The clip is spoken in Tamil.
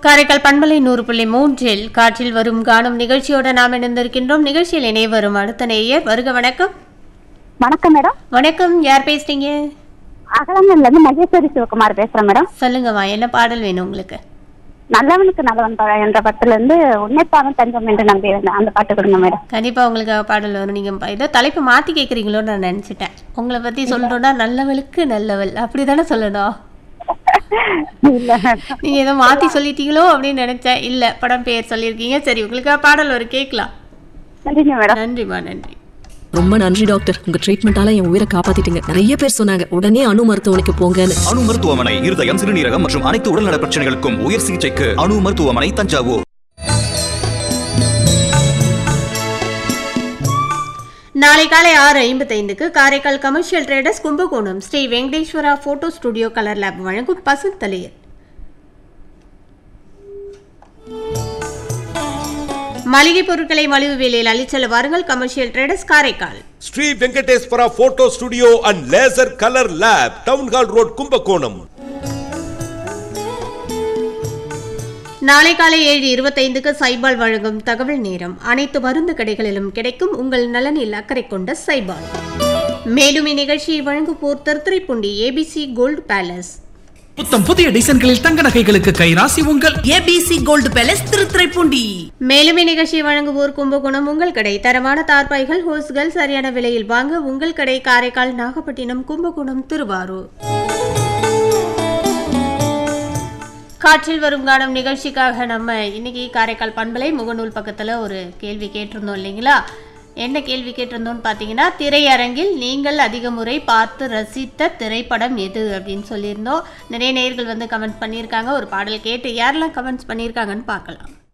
காரைக்கால் பண்பலை நூறு புள்ளி மூன்றில் காற்றில் வரும் காணும் நிகழ்ச்சியோட நாம் இணைந்திருக்கின்றோம் நிகழ்ச்சியில் இணை வரும் அடுத்த நேயர் வருக வணக்கம் வணக்கம் மேடம் வணக்கம் யார் பேசுறீங்க அகலங்கல்ல இருந்து மகேஸ்வரி சிவகுமார் பேசுறேன் மேடம் சொல்லுங்கம்மா என்ன பாடல் வேணும் உங்களுக்கு நல்லவனுக்கு நல்லவன் ப- என்ற படத்துல இருந்து உன்னைப்பாவன் தஞ்சம் என்று நம்பி இருந்தேன் அந்த பாட்டு கொடுங்க மேடம் கண்டிப்பா உங்களுக்கு பாடல் வரும் நீங்க ப- ஏதோ தலைப்பு மாத்தி கேக்குறீங்களோன்னு நான் நினைச்சிட்டேன் உங்களை பத்தி சொல்லணும்னா நல்லவளுக்கு நல்லவள் அப்படிதானே சொல்லணும் இல்ல மேடம் நீங்க ஏதோ மாத்தி சொல்லிட்டீங்களோ அப்படின்னு நினைச்சேன் இல்ல படம் பேர் சொல்லியிருக்கீங்க சரி உங்களுக்கு பாடல் ஒரு கேட்கலாம் சரிங்க மேடம் நன்றிம்மா நன்றி ரொம்ப நன்றி டாக்டர் உங்க ட்ரீட்மெண்டால என் உயிரை காப்பாத்திட்டீங்க நிறைய பேர் சொன்னாங்க உடனே அணு மருத்துவமனைக்கு போங்கன்னு அணு மருத்துவமனை இருதயம் சிறுநீரகம் மற்றும் அனைத்து உடல்நல பிரச்சனைகளுக்கும் உயர் சிகிச்சைக்கு அணு மருத்துவமனை தஞ்சாவூர் நாளை காலை ஆறு ஐம்பத்தைந்துக்கு Karaikal commercial traders Kumbakonam Sri Venkateswara photo studio colour lab வழங்கும் பசுந்தலையர் மளிகை பொருட்களை மலிவு விலையில் அளிச்சல வாருங்கள் commercial traders Karaikal Sri Venkateswara photo studio and laser colour lab town hall road Kumbakonam நாளை காலை ஏழு இருபத்தைந்துக்கு சைபால் வழங்கும் தகவல் நேரம் அனைத்து மருந்து கடைகளிலும் கிடைக்கும் உங்கள் நலனில் அக்கறை கொண்ட சைபால் மேலும் இந்நிகழ்ச்சியை வழங்குவோர் திருத்துறைப்பூண்டி ஏபிசி கோல்டு பேலஸ் புத்தம் புதிய டிசைன்களில் தங்க நகைகளுக்கு கைராசி உங்கள் ஏபிசி கோல்டு பேலஸ் திருத்துறைப்பூண்டி மேலும் இந்நிகழ்ச்சியை வழங்குவோர் கும்பகோணம் உங்கள் கடை தரமான தார்பாய்கள் ஹோஸ்கள் சரியான விலையில் வாங்க உங்கள் கடை காரைக்கால் நாகப்பட்டினம் கும்பகோணம் திருவாரூர் காற்றில் வரும் காலம் நிகழ்ச்சிக்காக நம்ம இன்னைக்கு காரைக்கால் பண்பலை முகநூல் பக்கத்தில் ஒரு கேள்வி கேட்டிருந்தோம் இல்லைங்களா என்ன கேள்வி கேட்டிருந்தோம்னு பார்த்தீங்கன்னா திரையரங்கில் நீங்கள் அதிக முறை பார்த்து ரசித்த திரைப்படம் எது அப்படின்னு சொல்லியிருந்தோம் நிறைய நேயர்கள் வந்து கமெண்ட் பண்ணியிருக்காங்க ஒரு பாடல் கேட்டு யாரெல்லாம் கமெண்ட்ஸ் பண்ணியிருக்காங்கன்னு பார்க்கலாம்